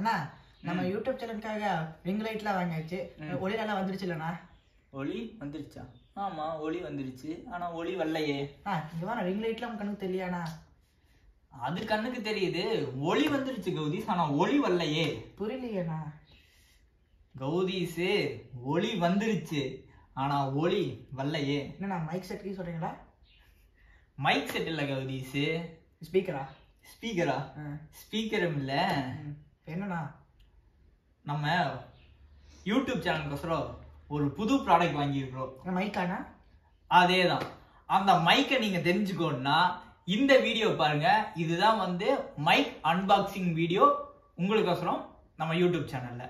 அண்ணா நம்ம YouTube சேனலுக்காக ring லைட்லாம் வாங்கியாச்சு ஒளி நல்லா வந்துருச்சு இல்லைண்ணா ஒளி வந்துருச்சா ஆமா ஒளி வந்துருச்சு ஆனா ஒளி வரலையே ஆ இங்க வா ரிங் லைட்லாம் உங்க கண்ணுக்கு தெரியலையாண்ணா அது கண்ணுக்கு தெரியுது ஒளி வந்துருச்சு கௌதீஸ் ஆனா ஒளி வரலையே புரியலையேண்ணா கௌதீஸ் ஒளி வந்துருச்சு ஆனா ஒளி வரலையே என்னண்ணா மைக் செட் சொல்றீங்களா மைக் செட் இல்ல கௌதீஸ் ஸ்பீக்கரா ஸ்பீக்கரா ஆ ஸ்பீக்கரும் இல்ல ம். என்னண்ணா நம்ம யூடியூப் சேனலுக்கோசரம் ஒரு புது ப்ராடக்ட் வாங்கியிருக்கிறோம் மைக்காண்ணா அதேதான் அந்த மைக்கை நீங்க தெரிஞ்சுக்கணும்னா இந்த வீடியோ பாருங்க இதுதான் வந்து மைக் அன்பாக்சிங் வீடியோ உங்களுக்கோசரம் நம்ம யூடியூப் சேனல்ல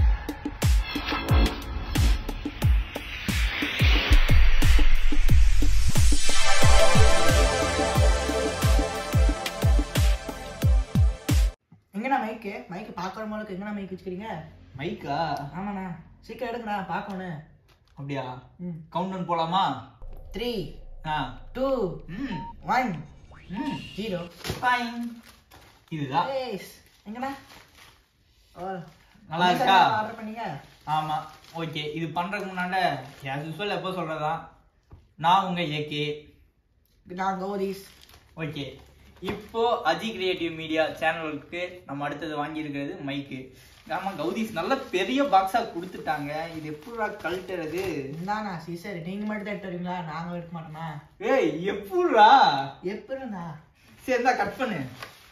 எங்கண்ணா மைக்கு மைக்கு பார்க்குற மாதிரி எங்கண்ணா மைக் வச்சுக்கிறீங்க மைக்கா ஆமாண்ணா சீக்கிரம் எடுங்கண்ணா பார்க்கணும் அப்படியா ம் கவுண்ட் போலாமா த்ரீ ஆ டூ ம் ஒன் ம் ஜீரோ ஃபைன் இதுதான் ஏஸ் எங்கண்ணா ஓ நல்லா இருக்கா? ஆர்டர் பண்ணீங்க ஆமா ஓகே இது பண்றதுக்கு முன்னாண்ட as usual எப்போ சொல்றதா நான் உங்க ஏகே நான் கௌதீஸ் ஓகே இப்போ அஜி கிரியேட்டிவ் மீடியா சேனலுக்கு நம்ம அடுத்தது வாங்கியிருக்கிறது மைக்கு ஆமா கௌதீஸ் நல்ல பெரிய பாக்ஸா கொடுத்துட்டாங்க இது எப்படா கழட்டுறது இந்தாண்ணா சீசர் நீங்க மட்டும் தான் எடுத்து வரீங்களா நாங்க எடுக்க மாட்டோமா ஏய் எப்படா எப்படிண்ணா சரி இந்தா கட் பண்ணு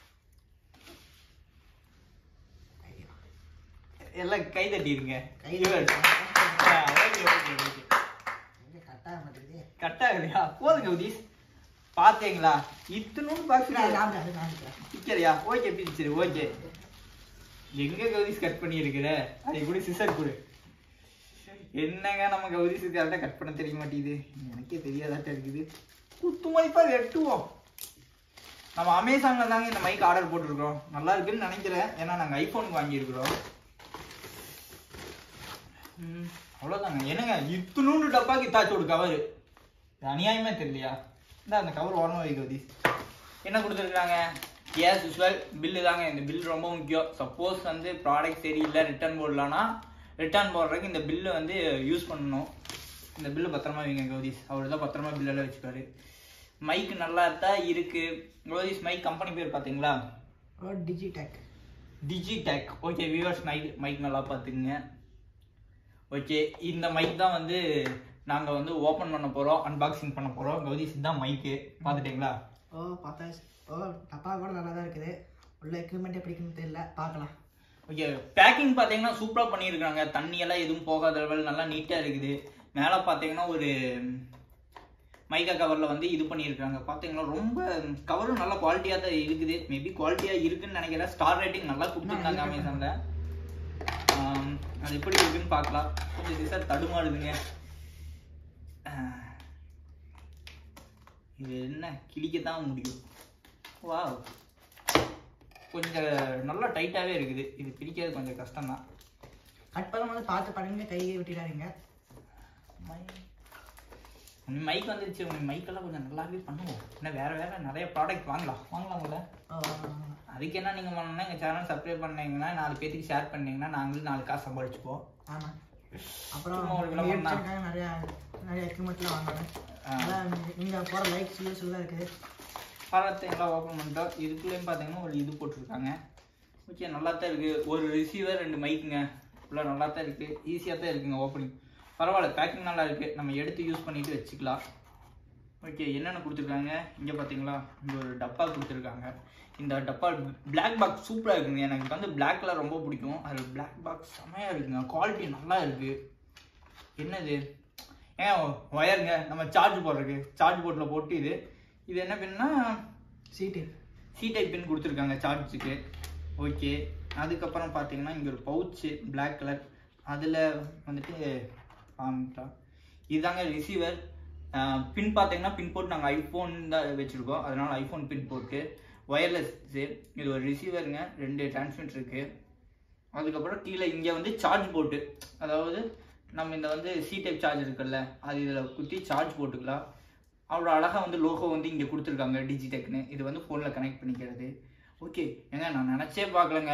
எல்லாம் கை தட்டிருங்க கை எங்க கட்டாக மாட்டேங்குது கட் ஆகலையா போதும் கௌதீஸ் பாத்தீங்களா இத்தனும் பாக்ஸ் நான் காமிக்கிறேன், நான் காமிக்கிறேன். பிச்சரியா ஓகே பிச்சரு ஓகே எங்க கௌரிஸ் கட் பண்ணி இருக்கிற அதை கூட சிசர் கொடு என்னங்க நம்ம கௌரிஸுக்கு கரெக்டாக கட் பண்ண தெரிய மாட்டேங்குது எனக்கே தெரியாதாட்ட இருக்குது குத்து மதிப்பா வெட்டுவோம் நம்ம அமேசான்ல தாங்க இந்த மைக் ஆர்டர் போட்டிருக்கிறோம் நல்லா இருக்குன்னு நினைக்கிறேன் ஏன்னா நாங்க ஐபோனுக்கு வாங்கியிருக்கிறோம் ம், அவ்வளவுதாங்க என்னங்க இத்துணூண்டு டப்பாக்கு இத்தாச்சு ஒரு கவர் அநியாயமே தெரியலையா இந்த அந்த கவர் ஓரமா வை கௌதீஸ் என்ன கொடுத்துருக்காங்க ஏஸ் யூஸ்வல் பில்லு தாங்க இந்த பில் ரொம்ப முக்கியம் சப்போஸ் வந்து ப்ராடக்ட் சரியில்லை ரிட்டர்ன் போடலான்னா ரிட்டர்ன் போடுறதுக்கு இந்த பில்லு வந்து யூஸ் பண்ணணும் இந்த பில்லு பத்திரமா வைங்க கௌதீஸ் அவர் தான் பத்திரமா பில்லெல்லாம் வச்சுப்பாரு மைக் நல்லா தான் இருக்கு கௌதீஸ் மைக் கம்பெனி பேர் பார்த்தீங்களா ஓ Digitek Digitek okay viewers mic mic நல்லா பார்த்துக்குங்க ஓகே இந்த மைக் தான் வந்து நாங்கள் வந்து ஓப்பன் பண்ண போகிறோம் அன்பாக்சிங் பண்ண போகிறோம் கௌதீஸ் தான் மைக்கு பார்த்துட்டீங்களா ஓ பார்த்தா ஓ டப்பா கூட நல்லா தான் இருக்குது உள்ள எக்யூப்மெண்ட் எப்படி இருக்குன்னு தெரியல பார்க்கலாம் ஓகே பேக்கிங் பார்த்தீங்கன்னா சூப்பராக பண்ணியிருக்காங்க தண்ணி எல்லாம் எதுவும் போகாத லெவல் நல்லா நீட்டாக இருக்குது மேலே பார்த்தீங்கன்னா ஒரு மைக்கா கவரில் வந்து இது பண்ணியிருக்காங்க பார்த்தீங்கன்னா ரொம்ப கவரும் நல்ல குவாலிட்டியாக தான் இருக்குது மேபி குவாலிட்டியாக இருக்குன்னு நினைக்கிறேன் ஸ்டார் ரேட்டிங் நல்லா கொடுத்துருந்தாங்க அமேசானில் அது எப்படி இருக்குன்னு பார்க்கலாம் கொஞ்சம் திசை தடுமாடுதுங்க ஆஹ். இது என்ன கிழிக்கத்தான் முடியும் வா கொஞ்சம் நல்லா டைட்டாகவே இருக்குது இது பிரிக்கிறது கொஞ்சம் கஷ்டம்தான் கட் பண்ணும்போது பார்த்து பண்ணுங்க கையை விட்டுடாதீங்க உன் மைக் வந்துருச்சு உன் மைக்கெல்லாம் கொஞ்சம் நல்லாவே பண்ணுவோம் இன்னும் வேற வேற நிறைய ப்ராடக்ட் வாங்கலாம் வாங்கலாம்ல ஓ அதுக்கு என்ன நீங்கள் பண்ணணும்னா எங்கள் சேனல் சப்ஸ்கிரைப் பண்ணீங்கன்னா நாலு பேத்துக்கு ஷேர் பண்ணீங்கன்னா நாங்களும் நாலு காசு சம்பாதிச்சுப்போம் ஆமாம் அப்புறம் சும்மா ஒரு விளம்பரம் தான். எடுத்துருக்காங்க நிறைய நிறைய எக்யூப்மெண்ட்லாம் வாங்கணும் ஆ. அதான் நீங்கள் போகிற லைக்ஸ் யூஸ் தான் இருக்குது பழத்தையெல்லாம் ஓப்பன் பண்ணிட்டோம் இதுக்குள்ளேயும் பார்த்தீங்கன்னா ஒரு இது போட்டிருக்காங்க ஓகே நல்லா தான் இருக்குது ஒரு ரிசீவர் ரெண்டு மைக்குங்க ஃபுல்லாக நல்லா தான் இருக்குது ஈஸியாக தான் இருக்குங்க ஓப்பனிங் பரவாயில்ல பேக்கிங் நல்லா இருக்குது நம்ம எடுத்து யூஸ் பண்ணிட்டு வச்சுக்கலாம் ஓகே என்னென்ன கொடுத்துருக்காங்க இங்கே பார்த்தீங்களா இங்கே ஒரு டப்பா கொடுத்துருக்காங்க இந்த டப்பா Black பாக்ஸ் சூப்பராக இருக்குங்க எனக்கு வந்து Black கலர் ரொம்ப பிடிக்கும் அது Black பாக்ஸ் செமையாக இருக்குங்க குவாலிட்டி நல்லா இருக்குது என்னது ஏன் ஒயருங்க நம்ம சார்ஜ் போடுறதுக்கு சார்ஜ் போர்ட்டில் போட்டு இது இது என்ன பின்னா சீட்டு சி டைப் பின் கொடுத்துருக்காங்க சார்ஜுக்கு ஓகே அதுக்கப்புறம் பார்த்தீங்கன்னா இங்கே ஒரு பவுச்சு Black கலர் அதில் வந்துட்டு காமிக்கலாம் இதுதாங்க ரிசீவர் பின் பார்த்தீங்கன்னா பின் போட்டு நாங்கள் ஐஃபோன் தான் வச்சுருக்கோம் அதனால ஐஃபோன் பின் போட்டு ஒயர்லெஸ்ஸு இது ஒரு ரிசீவருங்க ரெண்டு டிரான்ஸ்மிட் இருக்குது அதுக்கப்புறம் கீழே இங்கே வந்து சார்ஜ் போட்டு அதாவது நம்ம இந்த வந்து சி டைப் சார்ஜ் இருக்குல்ல அது இதில் குத்தி சார்ஜ் போட்டுக்கலாம் அவ்வளோ அழகாக வந்து லோகோ வந்து இங்கே கொடுத்துருக்காங்க டிஜிடெக்னு இது வந்து ஃபோனில் கனெக்ட் பண்ணிக்கிறது ஓகே ஏங்க நான் நினச்சே பார்க்கலங்க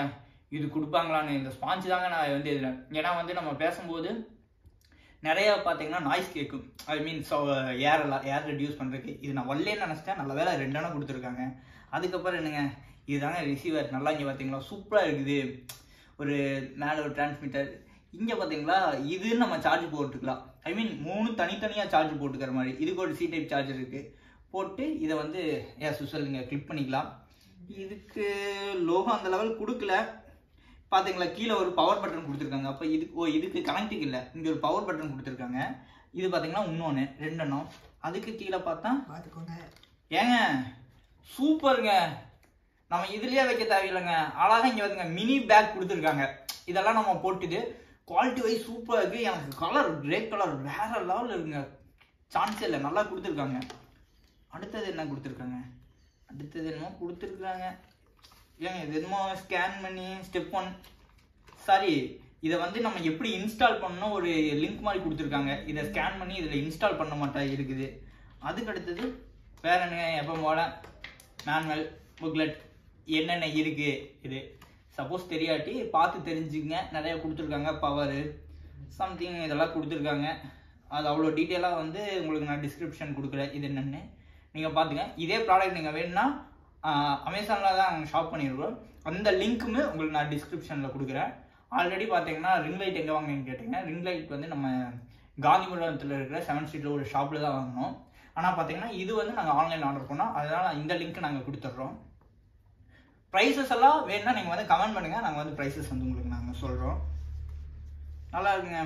இது கொடுப்பாங்களான்னு இந்த ஸ்பாஞ்சு தாங்க நான் வந்து இதில் ஏன்னா வந்து நம்ம பேசும்போது நிறைய பார்த்தீங்கன்னா நாய்ஸ் கேட்கும் ஐ மீன் ஸோ ஏரெல்லாம் ஏர் ரெடியூஸ் பண்ணுறதுக்கு இது நான் ஒல்லேன்னு நினச்சிட்டேன் நல்ல வேலை ரெண்டெண்ணா கொடுத்துருக்காங்க அதுக்கப்புறம் என்னங்க இதுதாங்க ரிசீவர் நல்லா இங்கே பார்த்தீங்களா சூப்பராக இருக்குது ஒரு மேலே ஒரு டிரான்ஸ்மிட்டர் இங்கே பார்த்தீங்களா இதுன்னு நம்ம சார்ஜ் போட்டுக்கலாம் ஐ மீன் மூணு தனித்தனியாக சார்ஜ் போட்டுக்கிற மாதிரி இதுக்கு ஒரு சி டைப் சார்ஜர் இருக்குது போட்டு இதை வந்து ஏன் சுசல் நீங்கள் கிளிக் பண்ணிக்கலாம் இதுக்கு லோகம் அந்த லெவல் கொடுக்கல பாத்தீங்களா கீழே ஒரு பவர் பட்டன் கொடுத்துருக்காங்க அப்போ இதுக்கு ஓ இதுக்கு கனெக்டிங் இல்லை இங்கே ஒரு பவர் பட்டன் கொடுத்துருக்காங்க இது பார்த்தீங்கன்னா இன்னொன்று ரெண்டெண்ணம் அதுக்கு கீழே பார்த்தா பார்த்துக்கோங்க ஏங்க சூப்பருங்க நம்ம இதுலயே வைக்க தேவையில்லைங்க அழகா இங்க வந்துங்க மினி பேக் கொடுத்துருக்காங்க இதெல்லாம் நம்ம போட்டுது குவாலிட்டி வைஸ் சூப்பரா இருக்கு எனக்கு கலர் கிரே கலர் வேற லெவல் இருக்குங்க சான்ஸே இல்லை நல்லா கொடுத்துருக்காங்க அடுத்தது என்ன கொடுத்துருக்காங்க அடுத்தது என்னமோ கொடுத்துருக்காங்க ஏங்க இது என்னமோ ஸ்கேன் பண்ணி ஸ்டெப் ஒன் சாரி இதை வந்து நம்ம எப்படி இன்ஸ்டால் பண்ணணும் ஒரு லிங்க் மாதிரி கொடுத்துருக்காங்க இதை ஸ்கேன் பண்ணி இதில் இன்ஸ்டால் பண்ண மாட்டா இருக்குது அதுக்கு அடுத்தது வேற என்னங்க எப்போ போல மேனுவல் புக்லெட் என்னென்ன இருக்கு இது சப்போஸ் தெரியாட்டி பார்த்து தெரிஞ்சுங்க நிறைய கொடுத்துருக்காங்க பவரு சம்திங் இதெல்லாம் கொடுத்துருக்காங்க அது அவ்வளோ டீட்டெயிலாக வந்து உங்களுக்கு நான் டிஸ்கிரிப்ஷன் கொடுக்குறேன் இது என்னென்னு நீங்கள் பார்த்துங்க இதே ப்ராடக்ட் நீங்கள் வேணும்னா அமேசானில் தான் நாங்கள் ஷாப் பண்ணியிருக்கோம் அந்த லிங்க்குமே உங்களுக்கு நான் டிஸ்கிரிப்ஷனில் கொடுக்குறேன் ஆல்ரெடி பார்த்தீங்கன்னா ரிங் லைட் எங்கே வாங்கினேன்னு கேட்டீங்க ரிங் லைட் வந்து நம்ம காந்திபுரத்தில் இருக்கிற செவன் ஸ்ட்ரீட்டில் ஒரு ஷாப்பில் தான் வாங்கினோம் ஆனால் பார்த்தீங்கன்னா இது வந்து நாங்கள் ஆன்லைன் ஆர்டர் பண்ணோம் அதனால் இந்த லிங்க் நாங்கள் கொடுத்துட்றோம் ப்ரைஸஸ் எல்லாம் வேணும்னா நீங்கள் வந்து கமெண்ட் பண்ணுங்கள் நாங்கள் வந்து ப்ரைஸஸ் வந்து உங்களுக்கு நாங்கள் சொல்கிறோம் நல்லா இருக்குங்க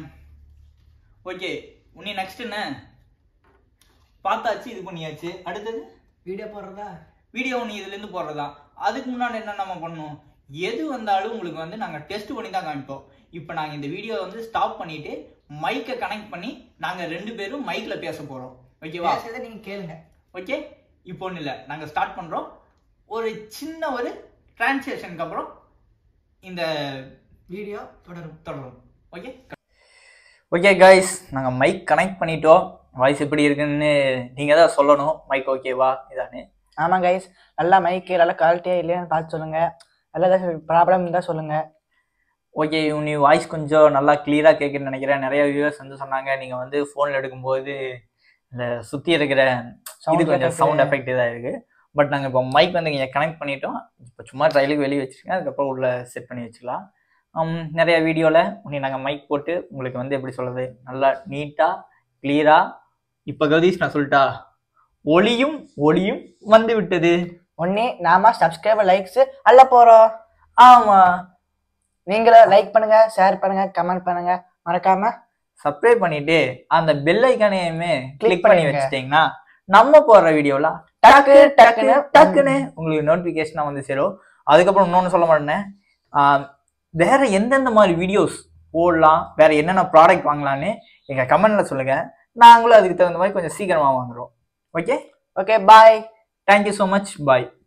ஓகே உன்னி நெக்ஸ்ட் என்ன பார்த்தாச்சு இது பண்ணியாச்சு அடுத்தது வீடியோ போடுறதா வீடியோ நீ இதுலேருந்து போடுறதா அதுக்கு முன்னாடி என்ன நம்ம பண்ணணும் எது வந்தாலும் உங்களுக்கு வந்து நாங்கள் டெஸ்ட் பண்ணி தான் காமிப்போம் இப்போ நாங்கள் இந்த வீடியோ வந்து ஸ்டாப் பண்ணிட்டு மைக்கை கனெக்ட் பண்ணி நாங்கள் ரெண்டு பேரும் மைக்கில் பேச போகிறோம் ஓகேவா பேசுறதை நீங்க கேளுங்க ஓகே இப்போ ஒன்றும் இல்லை நாங்கள் ஸ்டார்ட் பண்ணுறோம் ஒரு சின்ன ஒரு டிரான்ஸ்லேஷனுக்கு அப்புறம் இந்த வீடியோ தொடரும் தொடரும் ஓகே ஓகே கைஸ் நாங்கள் மைக் கனெக்ட் பண்ணிட்டோம் வாய்ஸ் எப்படி இருக்குன்னு நீங்கள் தான் சொல்லணும் மைக் ஓகேவா இதானே ஆமாம் கைஸ் நல்லா மைக்கு நல்லா குவாலிட்டியாக இல்லையான்னு பார்த்து சொல்லுங்க நல்லா ஏதாச்சும் ப்ராப்ளம் இருந்தால் சொல்லுங்க ஓகே நீ வாய்ஸ் கொஞ்சம் நல்லா கிளியராக கேட்குன்னு நினைக்கிறேன் நிறைய வியூவர்ஸ் வந்து சொன்னாங்க நீங்கள் வந்து ஃபோனில் எடுக்கும்போது இந்த சுற்றி இருக்கிற இது Sound கொஞ்சம் effect. சவுண்ட் எஃபெக்ட் இதாக இருக்குது பட் நாங்கள் இப்போ மைக் வந்து இங்கே கனெக்ட் பண்ணிட்டோம் இப்போ சும்மா ட்ரையலுக்கு வெளியே வச்சுருக்கேன் அதுக்கப்புறம் உள்ள செட் பண்ணி வச்சுக்கலாம் ஹம், நிறைய வீடியோவில் உன்னை நாங்கள் மைக் போட்டு உங்களுக்கு வந்து எப்படி சொல்கிறது நல்லா நீட்டாக கிளியராக இப்போ கதீஷ் நான் சொல்லிட்டா ஒளியும் ஒளியும் வந்து விட்டது ஒன்னே நாம சப்ஸ்கிரைபர் லைக்ஸ் அல்ல போகிறோம் ஆமாம் நீங்களும் லைக் பண்ணுங்க ஷேர் பண்ணுங்க கமெண்ட் பண்ணுங்க மறக்காம சப்ஸ்கிரைப் பண்ணிட்டு அந்த பெல் ஐக்கானையுமே Click கிளிக் பண்ணி பண்ணிடுங்க. வச்சிட்டீங்கன்னா நம்ம போடுற வீடியோலாம் டக்கு டக்குன்னு டக்குன்னு உங்களுக்கு நோட்டிஃபிகேஷனா வந்து சேரும் அதுக்கப்புறம் இன்னொன்று சொல்ல மாட்டேன் ஆஹ் வேற எந்தெந்த மாதிரி வீடியோஸ் போடலாம் வேற என்னென்ன ப்ராடக்ட் வாங்கலாம்னு எங்க கமெண்ட்ல சொல்லுங்க நாங்களும் அதுக்கு தகுந்த மாதிரி கொஞ்சம் சீக்கிரமா வாங்குறோம் okay okay bye thank you so much பாய்